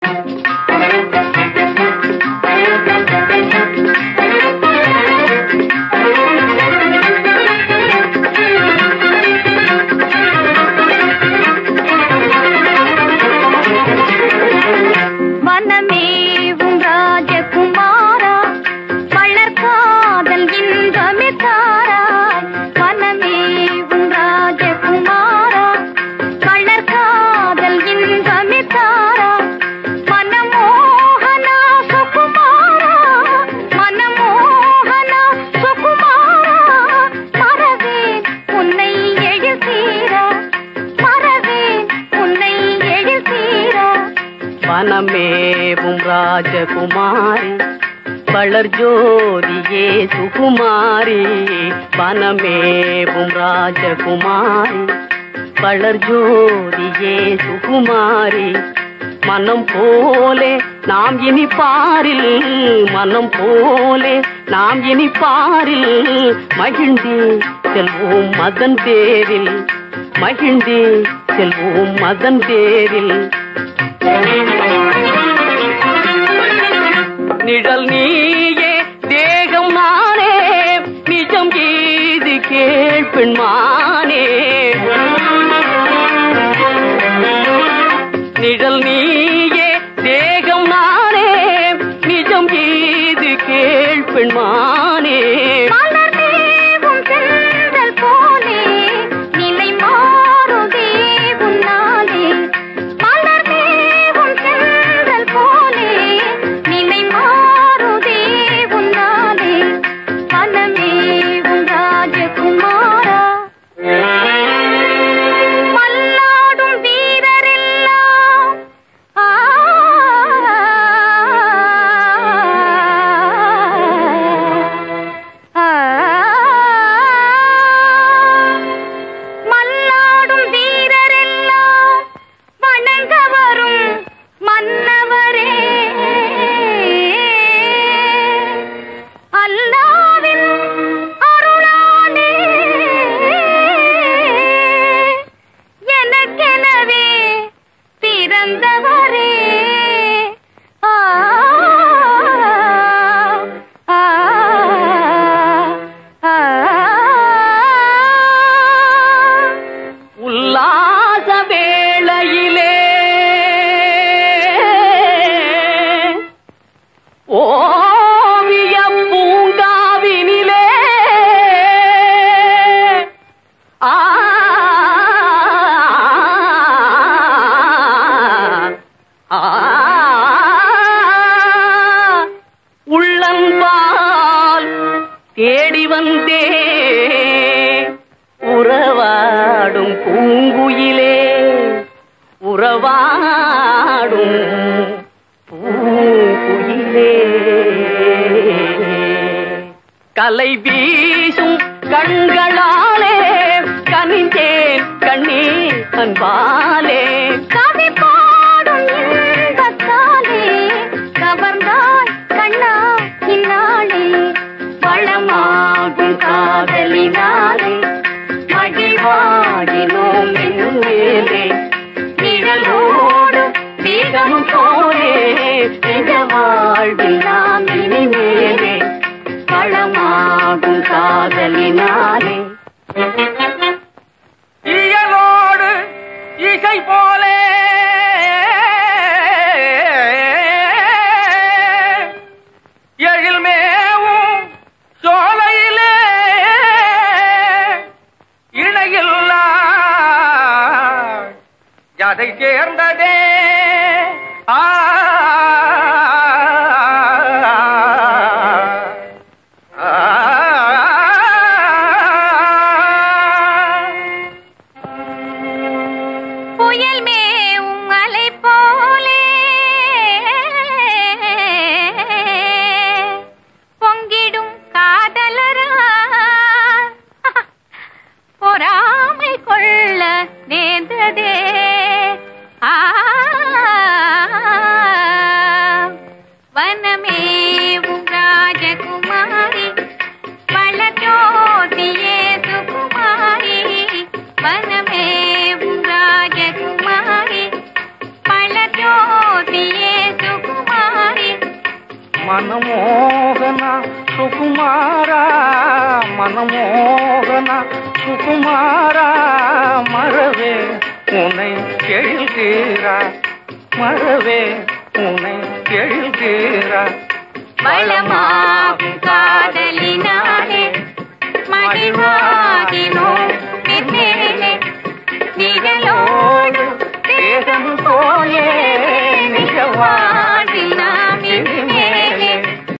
வனமேவும் ராஜகுமாரா வளர்காதல் இன்பமே தாராய் வனமேவும் ராஜகுமாரா வளர்காதல் இன்பமே தாராய் மனமோகனா சுகுமாரா மனமோகனா சுகுமாரா மறவேன் உன்னை எழில் தீரா மறவேன் உன்னை எழில் தீரா வனமேவும் ராஜகுமாரி வளர் ஜோதியே சுகுமாரி வனமேவும் ராஜகுமாரி வளர் ஜோதியே சுகுமாரி மனம் போலே நாம் இனி பாரில் மனம் போலே நாம் இனி பாரில் மகிழ்ந்தே செல்வோம் மதன் தேரில் மகிழ்ந்தே செல்வோம் மதன் தேரில் நிழல் நீயே தேகம் நானே நிஜம் கீது கேள்பெண்மானே நிழல் நீயே தேகம் நானே நிஜம் கீது கேள்பெண்மானே மலர்தேவும் சென்றல் போலே நிலை மாறுதே உன்னாலே மலர்தேவும் சென்றல் போலே நிலை மாறுதே உன்னாலே மனமேவும் ராஜகுமாரா மல்லாடும் வீரரெல்லாம் ஆ ஆ மல்லாடும் வீரரெல்லாம் வணங்க வரும் மன்னவரே அல்லாவின் அருளாலே எனக்கெனவே பிறந்தவரே ஆ ஆ ஆ உல்லாச வேளையிலே ஓவிய பூங்காவினிலே ஆ ஆ உள்ளன்பால் தேடி வந்தே உறவாடும் பூங்குயிலே உறவாடும் பூங்குயிலே கலை வீசும் கண்களாலே கனிந்தேன் கண்ணீர் அன்பாலே கவி பாடும் இன்பத்தாலே கவர்ந்தாய் கண்ணா இந்நாளே வளமாகும் காதலினாலே மகிழ்வாகினோம் என்னும் மேலே நிழலோடு வேகமும் போலே நிஜ வாழ்வில் நாம் இனிமேலே வளமாகும் காதலினாலே இயலோடு இசை போலே எழில் மேவும் சோலையிலே இணையில்லா அதை சேர்ந்ததே ஆ புயல் மே மனமோகன சுகுமாரா மனமோகன சுகுமாரா மறவே உன்னை எழுகிறா மறவே உன்னை எழுகிறா வளமாகும் காதலினாலே மகிழ்வாகினோம் பின்னேலே நிழலோடு தேகம் போலே நிஜவா